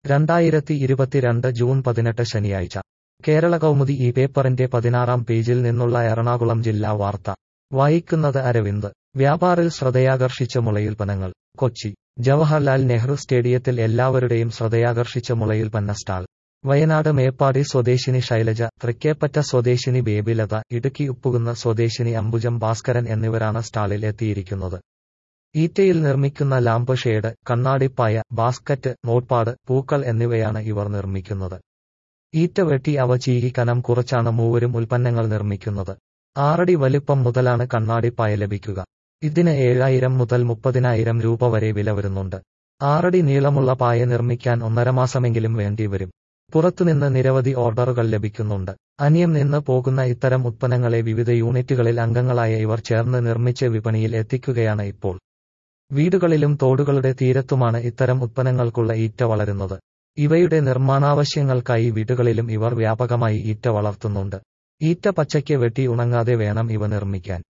രണ്ടായിരത്തി ഇരുപത്തിരണ്ട് ജൂൺ പതിനെട്ട് ശനിയാഴ്ച കേരള കൗമുദി ഈ പേപ്പറിന്റെ പതിനാറാം പേജിൽ നിന്നുള്ള എറണാകുളം ജില്ലാ വാർത്ത വായിക്കുന്നത് അരവിന്ദ് വ്യാപാറിൽ ശ്രദ്ധയാകർഷിച്ച മുളയുൽപ്പന്നങ്ങൾ കൊച്ചി ജവഹർലാൽ നെഹ്റു സ്റ്റേഡിയത്തിൽ എല്ലാവരുടെയും ശ്രദ്ധയാകർഷിച്ച മുളയുൽപ്പന്ന സ്റ്റാൾ വയനാട് മേപ്പാടി സ്വദേശിനി ശൈലജ തൃക്കേപ്പറ്റ സ്വദേശിനി ബേബിലത ഇടുക്കി ഉപ്പുകുന്ന സ്വദേശിനി അംബുജം ഭാസ്കരൻ എന്നിവരാണ് സ്റ്റാളിൽ എത്തിയിരിക്കുന്നത് ഈറ്റയിൽ നിർമ്മിക്കുന്ന ലാമ്പ് ഷേഡ് കണ്ണാടിപ്പായ ബാസ്ക്കറ്റ് നോട്ട്പാഡ് പൂക്കൾ എന്നിവയാണ് ഇവർ നിർമ്മിക്കുന്നത് ഈറ്റ വെട്ടി അവ ചീകി കനം കുറച്ചാണ് മൂവരും ഉൽപ്പന്നങ്ങൾ നിർമ്മിക്കുന്നത് ആറടി വലിപ്പം മുതലാണ് കണ്ണാടിപ്പായ ലഭിക്കുക ഇതിന് ഏഴായിരം മുതൽ മുപ്പതിനായിരം രൂപ വരെ വില വരുന്നുണ്ട് ആറടി നീളമുള്ള പായ നിർമ്മിക്കാൻ ഒന്നര മാസമെങ്കിലും വേണ്ടിവരും പുറത്തുനിന്ന് നിരവധി ഓർഡറുകൾ ലഭിക്കുന്നുണ്ട് അന്യം നിന്ന് പോകുന്ന ഇത്തരം ഉത്പന്നങ്ങളെ വിവിധ യൂണിറ്റുകളിൽ അംഗങ്ങളായ ഇവർ ചേർന്ന് നിർമ്മിച്ച് വിപണിയിൽ എത്തിക്കുകയാണ് ഇപ്പോൾ വീടുകളിലും തോടുകളുടെ തീരത്തുമാണ് ഇത്തരം ഉത്പന്നങ്ങൾക്കുള്ള ഈറ്റ വളരുന്നത് ഇവയുടെ നിർമ്മാണാവശ്യങ്ങൾക്കായി വീടുകളിലും ഇവർ വ്യാപകമായി ഈറ്റ വളർത്തുന്നുണ്ട് ഈറ്റ പച്ചയ്ക്ക് വെട്ടി ഉണങ്ങാതെ വേണം ഇവ നിർമ്മിക്കാൻ